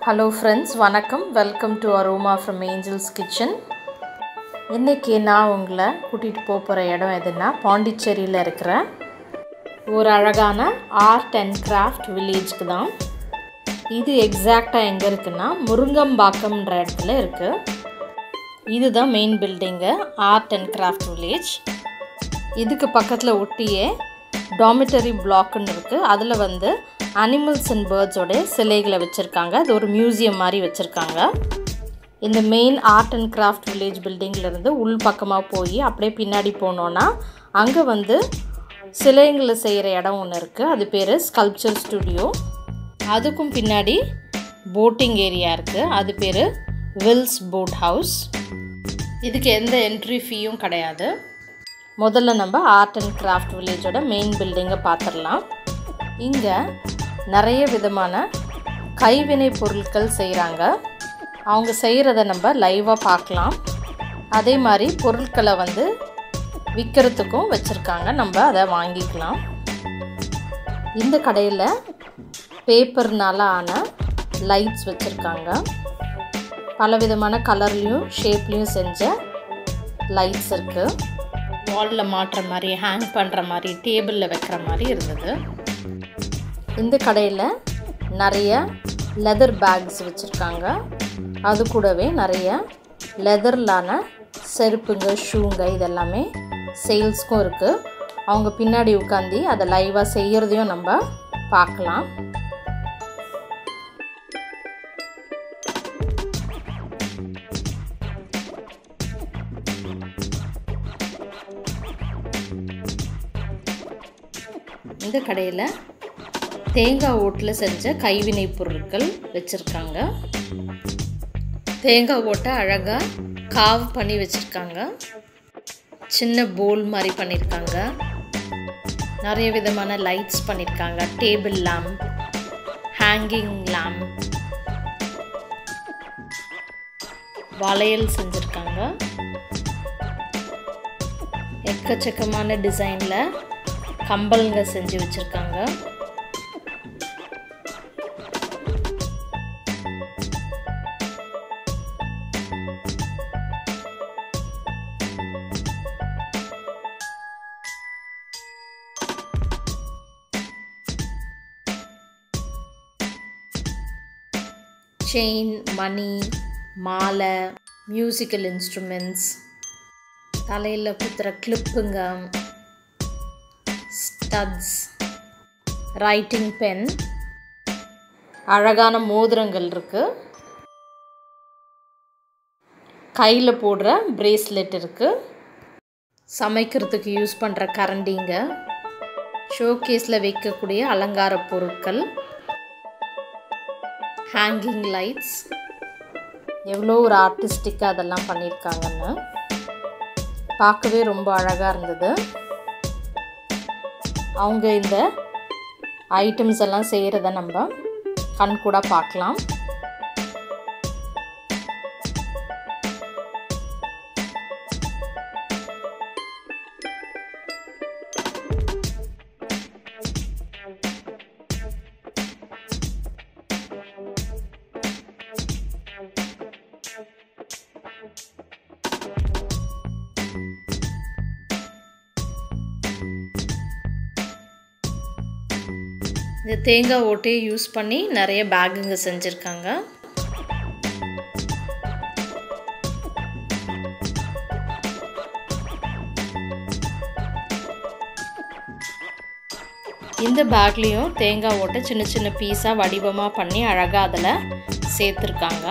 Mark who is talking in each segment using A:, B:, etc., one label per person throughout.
A: hello friends வணக்கம் welcome to Aroma from Angels Kitchen இன்றைக்கி நான் உங்களை கூட்டிகிட்டு போக போகிற இடம் எதுன்னா பாண்டிச்சேரியில் இருக்கிற ஒரு அழகான ஆர்ட் அண்ட் கிராஃப்ட் வில்லேஜ்க்கு தான் இது எக்ஸாக்டாக எங்கே இருக்குன்னா முருங்கம்பாக்கம்ன்ற இடத்துல இருக்குது இதுதான் main building art and craft village இதுக்கு பக்கத்தில் ஒட்டியே டாமிட்டரி பிளாக்குன்னு இருக்குது அதில் வந்து அனிமல்ஸ் அண்ட் பேர்ட்ஸோடைய சிலைகளை வச்சுருக்காங்க அது ஒரு மியூசியம் மாதிரி வச்சுருக்காங்க இந்த main art and craft village பில்டிங்லேருந்து உள் பக்கமாக போய் அப்படியே பின்னாடி போனோன்னா அங்கே வந்து சிலைங்களை செய்கிற இடம் ஒன்று இருக்குது அது பேர் ஸ்கல்ப்சர் ஸ்டுடியோ அதுக்கும் பின்னாடி போட்டிங் ஏரியா இருக்குது அது பேர் வில்ஸ் போட் ஹவுஸ் இதுக்கு எந்த என்ட்ரி ஃபீயும் கிடையாது முதல்ல நம்ம ஆர்ட் அண்ட் கிராஃப்ட் வில்லேஜோட மெயின் பில்டிங்கை பார்த்துடலாம் இங்கே நிறைய விதமான கைவினை பொருட்கள் செய்கிறாங்க அவங்க செய்கிறத நம்ம லைவாக பார்க்கலாம் அதே மாதிரி பொருட்களை வந்து விற்கிறதுக்கும் வச்சுருக்காங்க நம்ம அதை வாங்கிக்கலாம் இந்த கடையில் பேப்பர்னால ஆன லைட்ஸ் வச்சுருக்காங்க பலவிதமான கலர்லேயும் ஷேப்லேயும் செஞ்ச லைட்ஸ் இருக்குது வாலில் மாட்டுற மாதிரி ஹேங் பண்ணுற மாதிரி டேபிளில் வைக்கிற மாதிரி இருந்தது இந்த கடையில் நிறைய லெதர் பேக்ஸ் வச்சுருக்காங்க அது கூடவே நிறைய லெதர்லான செருப்புங்க ஷூங்க இதெல்லாமே சேல்ஸ்க்கும் இருக்குது அவங்க பின்னாடி உட்காந்து அதை லைவாக செய்கிறதையும் நம்ம பார்க்கலாம் இந்த கடையில் தேங்காய் ஓட்டில் செஞ்ச கைவினை பொருட்கள் வச்சுருக்காங்க தேங்காய் ஓட்டை அழகாக காவ் பண்ணி வச்சுருக்காங்க சின்ன போல் மாதிரி பண்ணியிருக்காங்க நிறைய விதமான லைட்ஸ் பண்ணியிருக்காங்க டேபிள் லேம்ப் ஹேங்கிங் லேம்ப் வளையல் செஞ்சுருக்காங்க எக்கச்சக்கமான டிசைனில் கம்பல்ங்க செஞ்சு வச்சுருக்காங்க செயின் மணி மாலை மியூசிக்கல் இன்ஸ்ட்ருமெண்ட்ஸ் தலையில் குத்துற கிளிப்புங்க ஸ்டட்ஸ் ரைட்டிங் பென் அழகான மோதிரங்கள் இருக்குது கையில் போடுற பிரேஸ்லெட் இருக்குது சமைக்கிறதுக்கு யூஸ் பண்ணுற கரண்டிங்க ஷோகேஸில் வைக்கக்கூடிய அலங்கார பொருட்கள் ஹேங்கிங் லைட்ஸ் எவ்வளோ ஒரு ஆர்டிஸ்டிக்காக அதெல்லாம் பண்ணியிருக்காங்கன்னு பார்க்கவே ரொம்ப அழகாக இருந்தது அவங்க இந்த ஐட்டம்ஸ் எல்லாம் செய்கிறத நம்ம கண் கூட பார்க்கலாம் இந்த தேங்காய் ஓட்டையை யூஸ் பண்ணி நிறைய பேக்குங்க செஞ்சுருக்காங்க இந்த பேக்லேயும் தேங்காய் ஓட்டை சின்ன சின்ன பீஸாக வடிவமாக பண்ணி அழகாக அதில் சேர்த்துருக்காங்க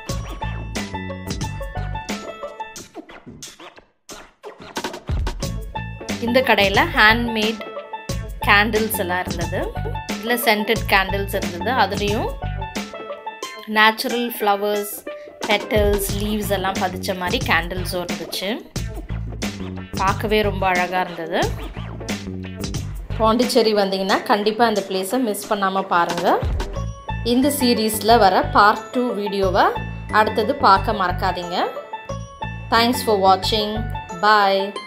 A: இந்த கடையில் ஹேண்ட்மேட் கேண்டில்ஸ் எல்லாம் இருந்தது இதில் சென்டட் கேண்டில்ஸ் இருந்தது அதுலேயும் நேச்சுரல் ஃப்ளவர்ஸ் பெட்டல்ஸ் லீவ்ஸ் எல்லாம் பதிச்ச மாதிரி கேண்டில்ஸும் இருந்துச்சு பார்க்கவே ரொம்ப அழகாக இருந்தது பாண்டிச்சேரி வந்தீங்கன்னா கண்டிப்பாக இந்த பிளேஸை மிஸ் பண்ணாமல் பாருங்கள் இந்த சீரீஸில் வர பார்ட் டூ வீடியோவை அடுத்தது பார்க்க மறக்காதீங்க தேங்க்ஸ் ஃபார் வாட்சிங் பாய்